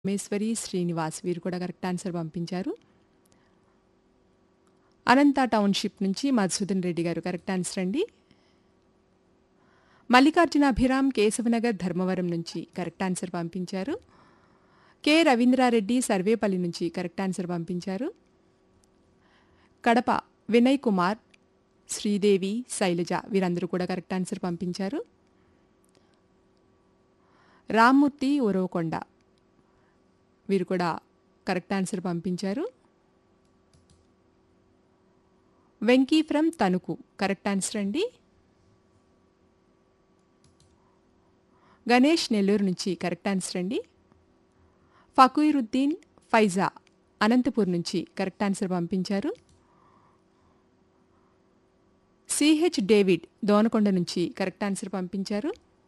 పరమేశ్వరి శ్రీనివాస్ వీరు కూడా correct answer పంపించారు అనంత టౌన్షిప్ నుంచి మధుసూదన్ రెడ్డి గారు కరెక్ట్ ఆన్సర్ అండి మల్లికార్జున అభిరామ్ కేశవనగర్ ధర్మవరం నుంచి కరెక్ట్ ఆన్సర్ పంపించారు కె రవీంద్రారెడ్డి సర్వేపల్లి నుంచి కరెక్ట్ ఆన్సర్ పంపించారు కడప వినయ్ కుమార్ శ్రీదేవి శైలజ వీరందరూ కూడా కరెక్ట్ ఆన్సర్ పంపించారు రామ్మూర్తి ఉరవకొండ వీరు కూడా కరెక్ట్ ఆన్సర్ పంపించారు Venky from Tanuku correct answer అండి గణేష్ నెల్లూరు నుంచి కరెక్ట్ ఆన్సర్ అండి ఫకీరుద్దీన్ ఫైజా అనంతపూర్ నుంచి కరెక్ట్ ఆన్సర్ పంపించారు సిహెచ్ డేవిడ్ దోనకొండ నుంచి కరెక్ట్ ఆన్సర్ పంపించారు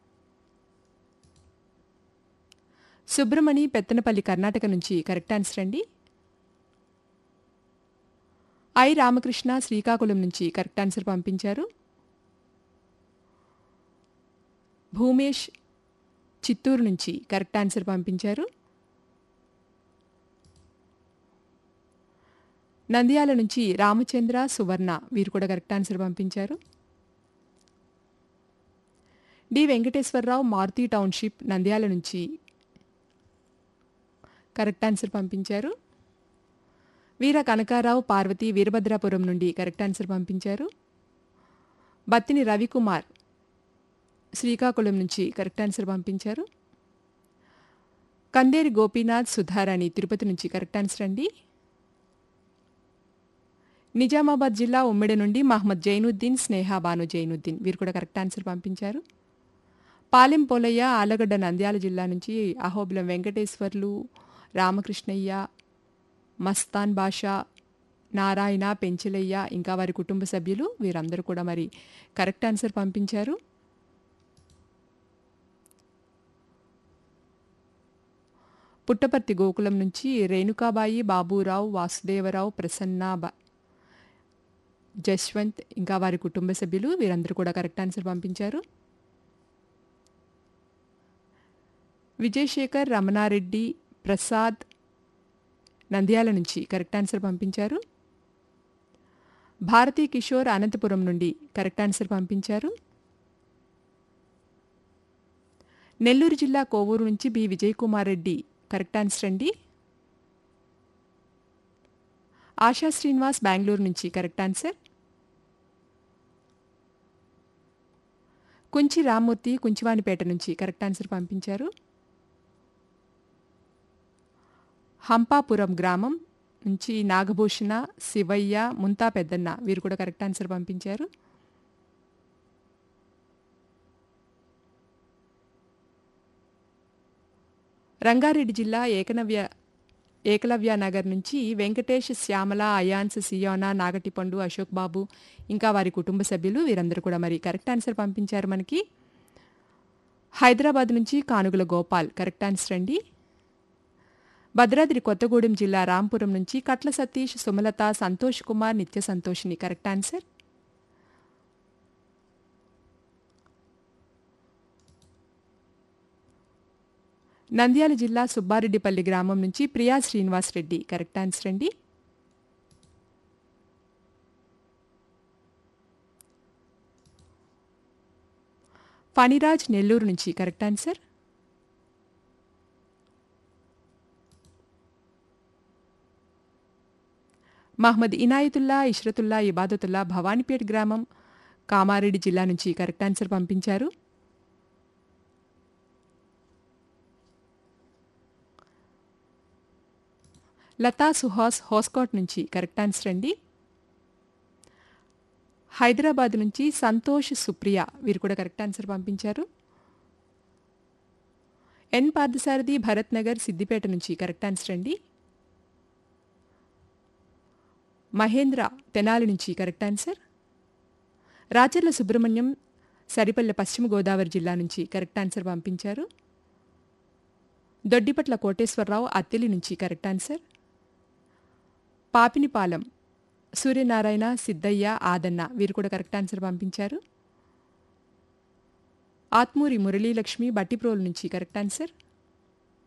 సుబ్రమణి పెత్తనపల్లి కర్ణాటక నుంచి కరెక్ట్ ఆన్సర్ అండి ఐ రామకృష్ణ శ్రీకాకుళం నుంచి కరెక్ట్ ఆన్సర్ పంపించారు భూమేష్ చిత్తూరు నుంచి కరెక్ట్ ఆన్సర్ పంపించారు నంద్యాల నుంచి రామచంద్ర సువర్ణ వీరు కూడా కరెక్ట్ ఆన్సర్ పంపించారు డి వెంకటేశ్వరరావు మారుతి టౌన్షిప్ నంద్యాల నుంచి కరెక్ట్ ఆన్సర్ పంపించారు వీర కనకారావు పార్వతి వీరభద్రాపురం నుండి కరెక్ట్ ఆన్సర్ పంపించారు బత్తిని రవికుమార్ శ్రీకాకుళం నుంచి కరెక్ట్ ఆన్సర్ పంపించారు కందేరి గోపీనాథ్ సుధారాణి తిరుపతి నుంచి కరెక్ట్ ఆన్సర్ అండి నిజామాబాద్ జిల్లా ఉమ్మిడి నుండి మహమ్మద్ జైనుద్దీన్ స్నేహ బాను జైనుద్దీన్ వీరు కూడా కరెక్ట్ ఆన్సర్ పంపించారు పాలెం పోలయ్య ఆలగడ్డ నంద్యాల జిల్లా నుంచి అహోబిలం వెంకటేశ్వర్లు రామకృష్ణయ్య మస్తాన్ బాషా నారాయణ పెంచలయ్య ఇంకా వారి కుటుంబ సభ్యులు వీరందరూ కూడా మరి కరెక్ట్ ఆన్సర్ పంపించారు పుట్టపర్తి గోకులం నుంచి రేణుకాబాయి బాబురావు వాసుదేవరావు ప్రసన్న బా- జశ్వంత్ ఇంకా వారి కుటుంబ సభ్యులు వీరందరూ కూడా కరెక్ట్ ఆన్సర్ పంపించారు విజయశేఖర్ రమణారెడ్డి ప్రసాద్ నంద్యాల నుంచి కరెక్ట్ ఆన్సర్ పంపించారు భారతీ కిషోర్ అనంతపురం నుండి కరెక్ట్ ఆన్సర్ పంపించారు నెల్లూరు జిల్లా కోవూరు నుంచి B Vijay Kumar Reddy correct answer అండి ఆశా శ్రీనివాస్ బెంగళూరు నుంచి కరెక్ట్ ఆన్సర్ కుంచి రామ్మూర్తి కుంచివానిపేట నుంచి కరెక్ట్ ఆన్సర్ పంపించారు హంపాపురం గ్రామం నుంచి నాగభూషణ శివయ్య ముంతా పెద్దన్న వీరు కూడా కరెక్ట్ ఆన్సర్ పంపించారు రంగారెడ్డి జిల్లా ఏకనవ్య ఏకలవ్య నగర్ నుంచి వెంకటేష్ శ్యామల అయాన్స్ సియోనా నాగటిపండు అశోక్ బాబు ఇంకా వారి కుటుంబ సభ్యులు వీరందరూ కూడా మరి కరెక్ట్ ఆన్సర్ పంపించారు మనకి హైదరాబాద్ నుంచి కానుగుల గోపాల్ కరెక్ట్ ఆన్సర్ అండి భద్రాద్రి కొత్తగూడెం జిల్లా రాంపురం నుంచి కట్ల సతీష్ సుమలత సంతోష్ కుమార్ నిత్య సంతోషిని కరెక్ట్ ఆన్సర్ నంద్యాల జిల్లా సుబ్బారెడ్డిపల్లి గ్రామం నుంచి ప్రియా శ్రీనివాస్ రెడ్డి కరెక్ట్ ఆన్సర్ అండి ఫణిరాజ్ నెల్లూరు నుంచి కరెక్ట్ ఆన్సర్ మహమ్మద్ ఇనాయతుల్లా ఇష్రతుల్లా ఇబాదతుల్లా భవానీపేట్ గ్రామం కామారెడ్డి జిల్లా నుంచి కరెక్ట్ ఆన్సర్ పంపించారు లతా సుహాస్ హోస్కోట్ నుంచి కరెక్ట్ ఆన్సర్ అండి హైదరాబాద్ నుంచి సంతోష్ సుప్రియ వీరు కూడా కరెక్ట్ ఆన్సర్ పంపించారు ఎన్ పార్థసారథి భరత్ నగర్ సిద్దిపేట నుంచి కరెక్ట్ ఆన్సర్ అండి మహేంద్ర తెనాలి నుంచి కరెక్ట్ ఆన్సర్ రాచర్ల సుబ్రహ్మణ్యం సరిపల్లె పశ్చిమ గోదావరి జిల్లా నుంచి కరెక్ట్ ఆన్సర్ పంపించారు దొడ్డిపట్ల కోటేశ్వరరావు అత్తెలి నుంచి కరెక్ట్ ఆన్సర్ పాపినిపాలెం సూర్యనారాయణ సిద్ధయ్య ఆదన్న వీరు కూడా కరెక్ట్ ఆన్సర్ పంపించారు ఆత్మూరి మురళీలక్ష్మి బట్టిప్రోలు నుంచి కరెక్ట్ ఆన్సర్